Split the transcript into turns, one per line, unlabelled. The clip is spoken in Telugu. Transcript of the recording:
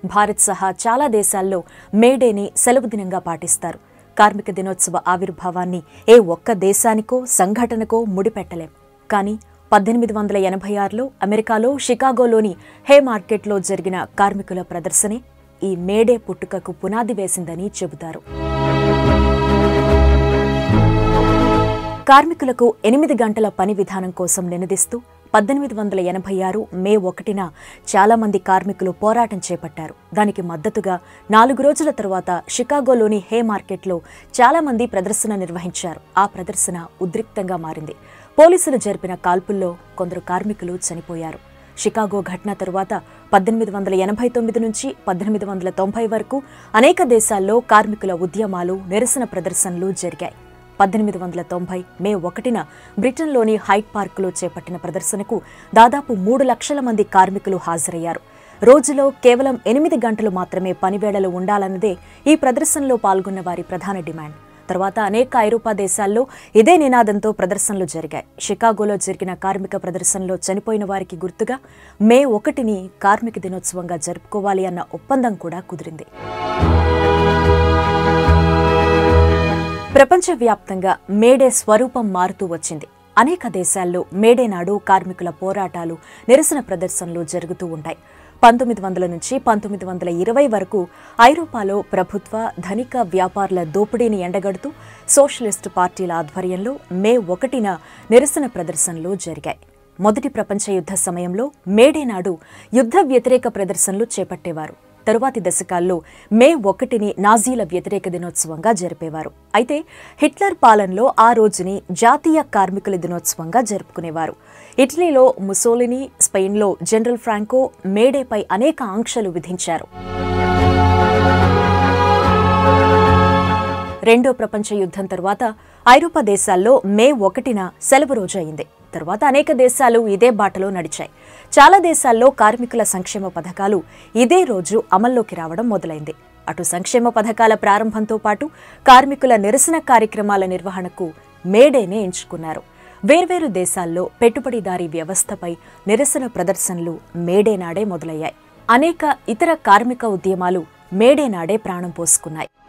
భారత్ సహా చాలా దేశాల్లో మేడేని సెలవు దినంగా పాటిస్తారు కార్మిక దినోత్సవ ఆవిర్భావాన్ని ఏ ఒక్క దేశానికో సంఘటనకో ముడిపెట్టలేం కానీ పద్దెనిమిది వందల ఎనభై ఆరులో అమెరికాలో షికాగోలోని హే మార్కెట్లో జరిగిన కార్మికుల ప్రదర్శనే ఈ మేడే పుట్టుకకు పునాది వేసిందని చెబుతారు కార్మికులకు ఎనిమిది గంటల పని విధానం కోసం నినదిస్తూ పద్దెనిమిది వందల ఎనభై ఆరు మే ఒకటిన చాలా మంది కార్మికులు పోరాటం చేపట్టారు దానికి మద్దతుగా నాలుగు రోజుల తరువాత షికాగోలోని హే మార్కెట్లో చాలా మంది ప్రదర్శన నిర్వహించారు ఆ ప్రదర్శన ఉద్రిక్తంగా మారింది పోలీసులు జరిపిన కాల్పుల్లో కొందరు కార్మికులు చనిపోయారు షికాగో ఘటన తరువాత పద్దెనిమిది వందల ఎనభై తొమ్మిది నుంచి పద్దెనిమిది వందల తొంభై వరకు అనేక దేశాల్లో కార్మికుల ఉద్యమాలు నిరసన ప్రదర్శనలు జరిగాయి పద్దెనిమిది వందల తొంభై మే ఒకటిన బ్రిటన్లోని హైట్ పార్కులో చేపట్టిన ప్రదర్శనకు దాదాపు మూడు లక్షల మంది కార్మికులు హాజరయ్యారు రోజులో కేవలం ఎనిమిది గంటలు మాత్రమే పనివేళలు ఉండాలన్నదే ఈ ప్రదర్శనలో పాల్గొన్న వారి ప్రధాన డిమాండ్ తర్వాత అనేక ఐరోపా దేశాల్లో ఇదే నినాదంతో ప్రదర్శనలు జరిగాయి షికాగోలో జరిగిన కార్మిక ప్రదర్శనలో చనిపోయిన వారికి గుర్తుగా మే ఒకటిని కార్మిక దినోత్సవంగా జరుపుకోవాలి అన్న ఒప్పందం కూడా కుదిరింది ప్రపంచవ్యాప్తంగా మేడే స్వరూపం మారుతూ వచ్చింది అనేక దేశాల్లో మేడే నాడు కార్మికుల పోరాటాలు నిరసన ప్రదర్శనలు జరుగుతూ ఉంటాయి పంతొమ్మిది వందల నుంచి పంతొమ్మిది వందల ఇరవై వరకు ఐరోపాలో ప్రభుత్వ ధనిక వ్యాపారుల దోపిడీని ఎండగడుతూ సోషలిస్టు పార్టీల ఆధ్వర్యంలో మే ఒకటిన నిరసన ప్రదర్శనలు జరిగాయి మొదటి ప్రపంచ యుద్ధ సమయంలో మేడే నాడు యుద్ధ వ్యతిరేక ప్రదర్శనలు చేపట్టేవారు తరువాతి దశకాల్లో మే ఒకటిని నాజీల వ్యతిరేక దినోత్సవంగా జరిపేవారు అయితే హిట్లర్ పాలనలో ఆ రోజుని జాతీయ కార్మికుల దినోత్సవంగా జరుపుకునేవారు ఇటలీలో ముసోలిని స్పెయిన్లో జనరల్ ఫ్రాంకో మేడేపై అనేక ఆంక్షలు విధించారు రెండో ప్రపంచ యుద్ధం తరువాత ఐరోపా దేశాల్లో మే ఒకటిన సెలవు రోజు అయింది తరువాత అనేక దేశాలు ఇదే బాటలో నడిచాయి చాలా దేశాల్లో కార్మికుల సంక్షేమ పథకాలు ఇదే రోజు అమల్లోకి రావడం మొదలైంది అటు సంక్షేమ పథకాల ప్రారంభంతో పాటు కార్మికుల నిరసన కార్యక్రమాల నిర్వహణకు మేడేనే ఎంచుకున్నారు వేర్వేరు దేశాల్లో పెట్టుబడిదారీ వ్యవస్థపై నిరసన ప్రదర్శనలు మేడే నాడే మొదలయ్యాయి అనేక ఇతర కార్మిక ఉద్యమాలు మేడే నాడే ప్రాణం పోసుకున్నాయి